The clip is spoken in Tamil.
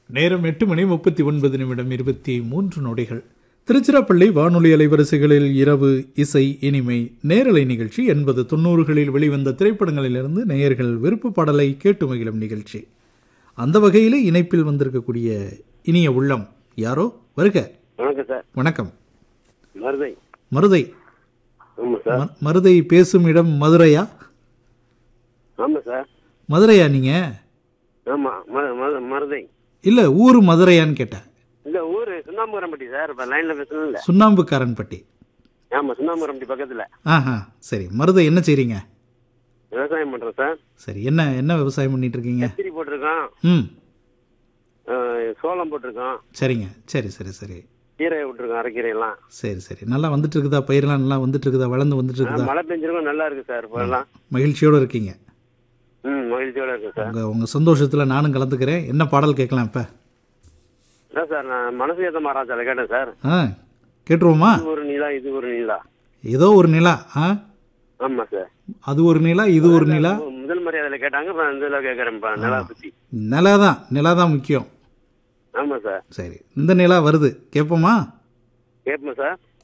நேரம் எட்டு மணி முப்பத்தி ஒன்பது நிமிடம் இருபத்தி மூன்று நொடிகள் திருச்சிராப்பள்ளி வானொலி அலைவரிசைகளில் இரவு இசை இனிமை நேரலை நிகழ்ச்சி எண்பது தொண்ணூறுகளில் வெளிவந்த திரைப்படங்களிலிருந்து நேயர்கள் விருப்ப பாடலை கேட்டு மகிழும் நிகழ்ச்சி அந்த வகையிலே இணைப்பில் வந்திருக்கக்கூடிய இனிய உள்ளம் யாரோ வருக வணக்கம் சார் வணக்கம் மருதை மருதை ஆமாம் சார் ம- மருதை பேசும் இடம் மதுரையா ஆமாம் சார் மதுரையா நீங்க ஆமாம் ம ம- மருதை இல்ல ஊர் மதுரையான்னு கேட்டேன் இந்த ஊர் சுண்ணாம்புரம்பட்டி சார் இப்போ லைனில் பேசணும் இல்லை சுண்ணாம்புக்காரன்பட்டி ஆமாம் சுண்ணாம்புரம்பட்டி பக்கத்தில் ஆஹா சரி மருதை என்ன செய்றீங்க விவசாயம் பண்ணுறோம் சார் சரி என்ன என்ன விவசாயம் பண்ணிட்டு இருக்கீங்க கத்திரி போட்டிருக்கோம் ம் அஹ், சோளம் போட்டிருக்கோம் சரிங்க சரி சரி சரி கீரை விட்டுருக்கோம் அரைக்கீரையெல்லாம் சரி சரி நல்லா வந்துட்டு இருக்குதா பயிரெல்லாம் நல்லா வந்துட்டு இருக்குதா வளர்ந்து வந்துட்டு ஆ, இருக்குதா மழை பெஞ்சிருக்கோம் நல்லா இருக்கு சார் இப்போ எல்லாம் மகிழ்ச்சியோட இருக்கீங்க ம் மகிழ்ச்சியோட இருக்கு சார் உங்க உங்க சந்தோஷத்துல நானும் கலந்துக்கிறேன் என்ன பாடல் கேட்கலாம் இப்ப அதான் சார் நான் மனசு ஏற்ற மாறாச்சால கேட்டேன் சார் ஆ கேட்டுருவோமா இது ஒரு நிலா இது ஒரு நிலா ஏதோ ஒரு நிலா ஆ ஆமாம் சார் அது ஒரு நிலா இது ஒரு நிலா முதல் மரியாதையில் கேட்டாங்க இப்போ இதில் கேட்குறேன் இப்போ நிலா பற்றி நிலா தான் நிலா தான் முக்கியம் ஆமாம் சார் சரி இந்த நிலா வருது கேட்போமா கேட்போம் சார்